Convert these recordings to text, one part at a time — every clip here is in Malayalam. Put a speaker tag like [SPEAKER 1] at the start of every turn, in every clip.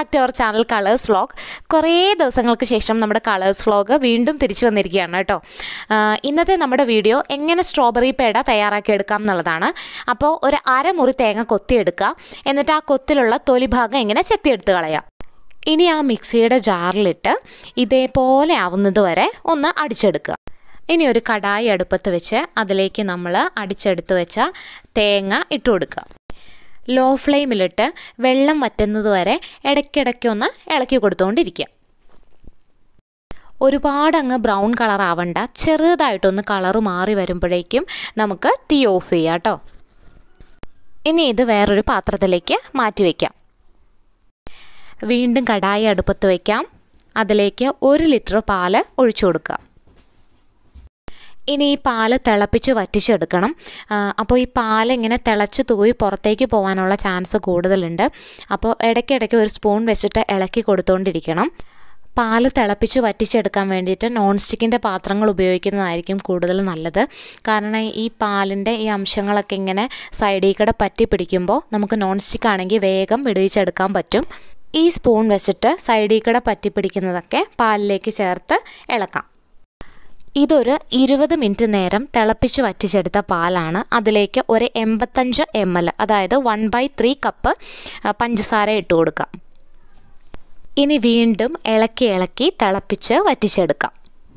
[SPEAKER 1] back to our channel Colours Vlog കുറേ ദിവസങ്ങൾക്ക് ശേഷം നമ്മുടെ കളേഴ്സ് വ്ളോഗ് വീണ്ടും തിരിച്ചു വന്നിരിക്കുകയാണ് കേട്ടോ ആ, ഇന്നത്തെ നമ്മുടെ വീഡിയോ എങ്ങനെ സ്ട്രോബെറി പേട തയ്യാറാക്കി എടുക്കാം എന്നുള്ളതാണ് അപ്പോൾ ഒരു അരമുറി തേങ്ങ കൊത്തിയെടുക്കുക എന്നിട്ട് ആ കൊത്തിലുള്ള തൊലി ഭാഗം ഇങ്ങനെ ചെത്തിയെടുത്ത് കളയാം ഇനി ആ മിക്സിയുടെ ജാറിലിട്ട് ഇതേപോലെ ആവുന്നത് വരെ ഒന്ന് അടിച്ചെടുക്കുക ഇനി ഒരു കടായി അടുപ്പത്ത് വെച്ച് അതിലേക്ക് നമ്മൾ അടിച്ചെടുത്ത് വെച്ച തേങ്ങ ഇട്ട് കൊടുക്കുക ലോ ഫ്ലെയിമിലിട്ട് വെള്ളം വറ്റുന്നത് വരെ ഇടയ്ക്കിടയ്ക്ക് ഒന്ന് ഇളക്കി കൊടുത്തുകൊണ്ടിരിക്കുക ഒരുപാട് അങ്ങ് ബ്രൗൺ കളർ ആവണ്ട ചെറുതായിട്ടൊന്ന് കളറ് മാറി വരുമ്പോഴേക്കും നമുക്ക് തീ ഓഫ് ചെയ്യാം കേട്ടോ ഇനി ഇത് വേറൊരു പാത്രത്തിലേക്ക് മാറ്റി വയ്ക്കാം വീണ്ടും കടായി അടുപ്പത്ത് വയ്ക്കാം അതിലേക്ക് ഒരു ലിറ്റർ പാല് ഒഴിച്ചു കൊടുക്കുക ഇനി ഈ പാല് തിളപ്പിച്ച് വറ്റിച്ചെടുക്കണം ആ, അപ്പോൾ ഈ പാൽ ഇങ്ങനെ തിളച്ച് തൂവി പുറത്തേക്ക് പോകാനുള്ള ചാൻസ് കൂടുതലുണ്ട് അപ്പോൾ ഇടയ്ക്കിടയ്ക്ക് ഒരു സ്പൂൺ വെച്ചിട്ട് ഇളക്കി കൊടുത്തുകൊണ്ടിരിക്കണം പാല് തിളപ്പിച്ച് വറ്റിച്ചെടുക്കാൻ വേണ്ടിയിട്ട് നോൺ സ്റ്റിക്കിൻ്റെ പാത്രങ്ങൾ ഉപയോഗിക്കുന്നതായിരിക്കും കൂടുതൽ നല്ലത് കാരണം ഈ പാലിൻ്റെ ഈ അംശങ്ങളൊക്കെ ഇങ്ങനെ സൈഡിൽ കൂടെ പറ്റി പിടിക്കുമ്പോൾ നമുക്ക് നോൺ സ്റ്റിക്ക് ആണെങ്കിൽ വേഗം വിടുവിച്ചെടുക്കാൻ പറ്റും ഈ സ്പൂൺ വെച്ചിട്ട് സൈഡിൽ കൂടെ പറ്റി പിടിക്കുന്നതൊക്കെ പാലിലേക്ക് ചേർത്ത് ഇളക്കാം ഇതൊരു ഇരുപത് മിനിറ്റ് നേരം തിളപ്പിച്ച് വറ്റിച്ചെടുത്ത പാലാണ് അതിലേക്ക് ഒരു എൺപത്തഞ്ച് എം എൽ അതായത് വൺ ബൈ ത്രീ കപ്പ് ആ, പഞ്ചസാര ഇട്ട് കൊടുക്കാം ഇനി വീണ്ടും ഇളക്കി ഇളക്കി തിളപ്പിച്ച് വറ്റിച്ചെടുക്കാം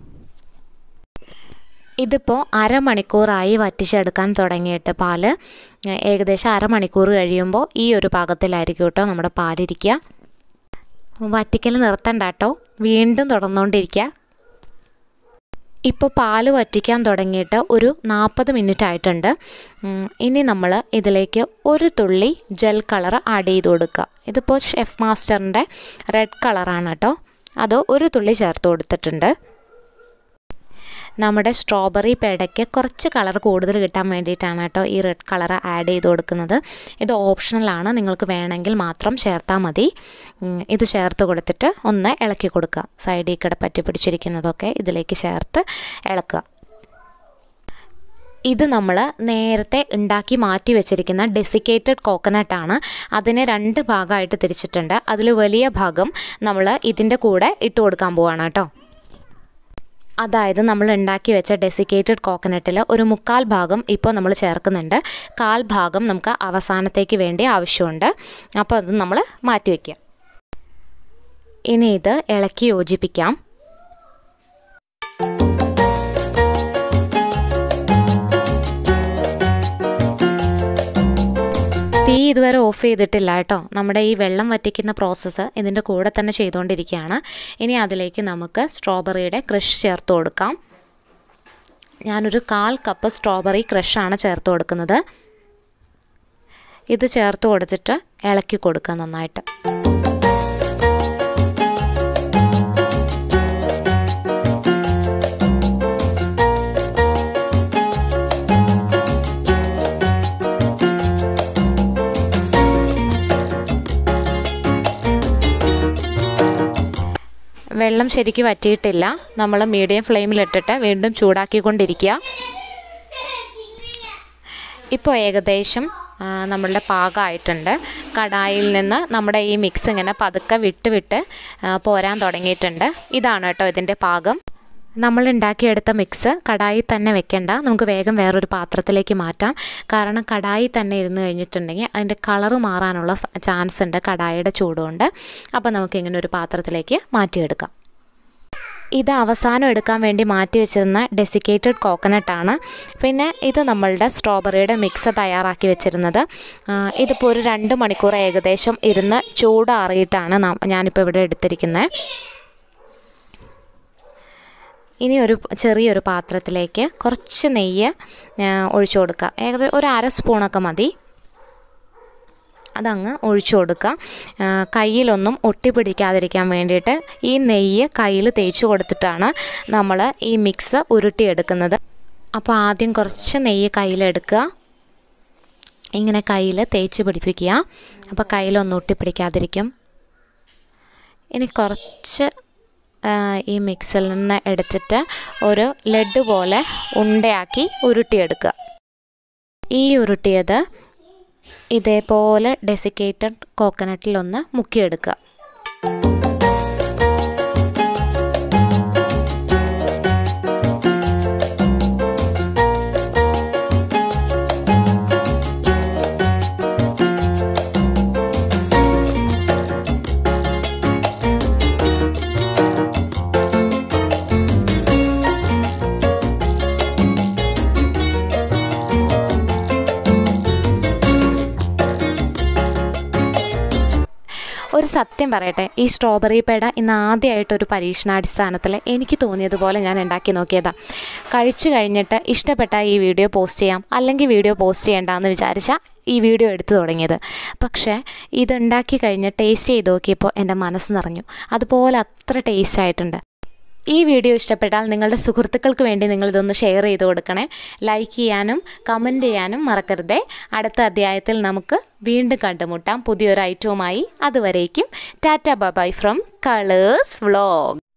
[SPEAKER 1] ഇതിപ്പോൾ അരമണിക്കൂറായി വറ്റിച്ചെടുക്കാൻ തുടങ്ങിയിട്ട് പാല് ഏകദേശം അരമണിക്കൂർ കഴിയുമ്പോൾ ഈ ഒരു പാകത്തിലായിരിക്കും കേട്ടോ നമ്മുടെ പാലിരിക്കുക വറ്റിക്കൽ നിർത്തണ്ട കേട്ടോ വീണ്ടും തുടർന്നുകൊണ്ടിരിക്കുക ഇപ്പോൾ പാല് വറ്റിക്കാൻ തുടങ്ങിയിട്ട് ഒരു നാൽപ്പത് മിനിറ്റ് ആയിട്ടുണ്ട് ഉം, ഇനി നമ്മൾ ഇതിലേക്ക് ഒരു തുള്ളി ജെൽ കളർ ആഡ് ചെയ്ത് കൊടുക്കുക ഇതിപ്പോൾ ഷെഫ് മാസ്റ്ററിൻ്റെ റെഡ് കളറാണ് കേട്ടോ അത് ഒരു തുള്ളി ചേർത്ത് കൊടുത്തിട്ടുണ്ട് നമ്മുടെ സ്ട്രോബെറി പേടയ്ക്ക് കുറച്ച് കളർ കൂടുതൽ കിട്ടാൻ വേണ്ടിയിട്ടാണ് കേട്ടോ ഈ റെഡ് കളർ ആഡ് ചെയ്ത് കൊടുക്കുന്നത് ഇത് ഓപ്ഷണലാണ് നിങ്ങൾക്ക് വേണമെങ്കിൽ മാത്രം ചേർത്താൽ മതി ഉം, ഇത് ചേർത്ത് കൊടുത്തിട്ട് ഒന്ന് ഇളക്കി കൊടുക്കുക സൈഡിൽ കൂടെ പറ്റി പിടിച്ചിരിക്കുന്നതൊക്കെ ഇതിലേക്ക് ചേർത്ത് ഇളക്കുക ഇത് നമ്മൾ നേരത്തെ ഉണ്ടാക്കി മാറ്റി വെച്ചിരിക്കുന്ന ഡെസിക്കേറ്റഡ് കോക്കനട്ടാണ് അതിനെ രണ്ട് ഭാഗമായിട്ട് തിരിച്ചിട്ടുണ്ട് അതിൽ വലിയ ഭാഗം നമ്മൾ ഇതിൻ്റെ കൂടെ ഇട്ട് കൊടുക്കാൻ പോവാണ് കേട്ടോ അതായത് നമ്മൾ ഉണ്ടാക്കി വെച്ച ഡെസിക്കേറ്റഡ് കോക്കനട്ടിൽ ഒരു മുക്കാൽ ഭാഗം ഇപ്പോൾ നമ്മൾ ചേർക്കുന്നുണ്ട് കാൽ ഭാഗം നമുക്ക് അവസാനത്തേക്ക് വേണ്ടി ആവശ്യമുണ്ട് അപ്പോൾ അത് നമ്മൾ മാറ്റി വയ്ക്കുക ഇനി ഇത് ഇളക്കി യോജിപ്പിക്കാം തീ ഇതുവരെ ഓഫ് ചെയ്തിട്ടില്ല കേട്ടോ നമ്മുടെ ഈ വെള്ളം വറ്റിക്കുന്ന പ്രോസസ്സ് ഇതിൻ്റെ കൂടെ തന്നെ ചെയ്തുകൊണ്ടിരിക്കുകയാണ് ഇനി അതിലേക്ക് നമുക്ക് സ്ട്രോബെറിയുടെ ക്രഷ് ചേർത്ത് കൊടുക്കാം ഞാനൊരു കാൽ കപ്പ് സ്ട്രോബെറി ക്രഷാണ് ചേർത്ത് കൊടുക്കുന്നത് ഇത് ചേർത്ത് കൊടുത്തിട്ട് ഇളക്കി കൊടുക്കുക നന്നായിട്ട് വെള്ളം ശരിക്ക് വറ്റിയിട്ടില്ല നമ്മൾ മീഡിയം ഫ്ലെയിമിലിട്ടിട്ട് വീണ്ടും ചൂടാക്കിക്കൊണ്ടിരിക്കുക ഇപ്പോൾ ഏകദേശം ആ, നമ്മളുടെ പാകമായിട്ടുണ്ട് കടായിൽ നിന്ന് നമ്മുടെ ഈ മിക്സ് ഇങ്ങനെ പതുക്കെ വിട്ട് വിട്ട് ആ, പോരാൻ തുടങ്ങിയിട്ടുണ്ട് ഇതാണ് കേട്ടോ ഇതിൻ്റെ പാകം നമ്മൾ ഉണ്ടാക്കിയെടുത്ത മിക്സ് കടായി തന്നെ വെക്കണ്ട നമുക്ക് വേഗം വേറൊരു പാത്രത്തിലേക്ക് മാറ്റാം കാരണം കടായി തന്നെ ഇരുന്ന് കഴിഞ്ഞിട്ടുണ്ടെങ്കിൽ അതിൻ്റെ കളറ് മാറാനുള്ള സ- ചാൻസ് ഉണ്ട് കടായിയുടെ ചൂടുകൊണ്ട് അപ്പോൾ നമുക്ക് ഇങ്ങനെ ഒരു പാത്രത്തിലേക്ക് മാറ്റിയെടുക്കാം ഇത് അവസാനം എടുക്കാൻ വേണ്ടി മാറ്റി വെച്ചിരുന്ന ഡെസിക്കേറ്റഡ് കോക്കനട്ടാണ് പിന്നെ ഇത് നമ്മളുടെ സ്ട്രോബെറിയുടെ മിക്സ് തയ്യാറാക്കി വെച്ചിരുന്നത് ആ, ഇതിപ്പോൾ ഒരു രണ്ട് മണിക്കൂർ ഏകദേശം ഇരുന്ന് ചൂടാറിയിട്ടാണ് നാം- ഞാനിപ്പോൾ ഇവിടെ എടുത്തിരിക്കുന്നത് ഇനി ഒരു ചെറിയൊരു പാത്രത്തിലേക്ക് കുറച്ച് നെയ്യ് ആ, ഒഴിച്ചു കൊടുക്കുക ഏകദേശം ഒരു അര സ്പൂണൊക്കെ മതി അതങ്ങ് ഒഴിച്ചു കൊടുക്കുക ആ, കയ്യിലൊന്നും ഒട്ടിപ്പിടിക്കാതിരിക്കാൻ വേണ്ടിയിട്ട് ഈ നെയ്യ് കയ്യിൽ തേച്ച് കൊടുത്തിട്ടാണ് നമ്മൾ ഈ മിക്സ് ഉരുട്ടിയെടുക്കുന്നത് അപ്പോൾ ആദ്യം കുറച്ച് നെയ്യ് കയ്യിലെടുക്കുക ഇങ്ങനെ കയ്യിൽ തേച്ച് പിടിപ്പിക്കുക അപ്പോൾ കയ്യിലൊന്നും ഒട്ടിപ്പിടിക്കാതിരിക്കും ഇനി കുറച്ച് ആ, ഈ മിക്സിൽ നിന്ന് എടുത്തിട്ട് ഒരു ലഡ്ഡു പോലെ ഉണ്ടയാക്കി ഉരുട്ടിയെടുക്കുക ഈ ഉരുട്ടിയത് ഇതേപോലെ ഡെസിക്കേറ്റഡ് കോക്കനട്ടിലൊന്ന് മുക്കിയെടുക്കുക സത്യം പറയട്ടെ ഈ സ്ട്രോബെറി പേട ഇന്ന് ആദ്യമായിട്ടൊരു പരീക്ഷണാടിസ്ഥാനത്തിൽ എനിക്ക് തോന്നിയതുപോലെ ഞാൻ ഉണ്ടാക്കി നോക്കിയതാണ് കഴിച്ചു കഴിഞ്ഞിട്ട് ഇഷ്ടപ്പെട്ട ഈ വീഡിയോ പോസ്റ്റ് ചെയ്യാം അല്ലെങ്കിൽ വീഡിയോ പോസ്റ്റ് ചെയ്യേണ്ടെന്ന് വിചാരിച്ചാൽ ഈ വീഡിയോ എടുത്തു തുടങ്ങിയത് പക്ഷേ ഇതുണ്ടാക്കി കഴിഞ്ഞ് ടേസ്റ്റ് ചെയ്ത് നോക്കിയപ്പോൾ എൻ്റെ മനസ്സ് നിറഞ്ഞു അതുപോലെ അത്ര ടേസ്റ്റ് ആയിട്ടുണ്ട് ഈ വീഡിയോ ഇഷ്ടപ്പെട്ടാൽ നിങ്ങളുടെ സുഹൃത്തുക്കൾക്ക് വേണ്ടി നിങ്ങളിതൊന്ന് ഷെയർ ചെയ്ത് കൊടുക്കണേ ലൈക്ക് ചെയ്യാനും കമൻറ്റ് ചെയ്യാനും മറക്കരുതേ അടുത്ത അധ്യായത്തിൽ നമുക്ക് വീണ്ടും കണ്ടുമുട്ടാം പുതിയൊരു ഐറ്റവുമായി അതുവരേക്കും tata bye from Colours vlog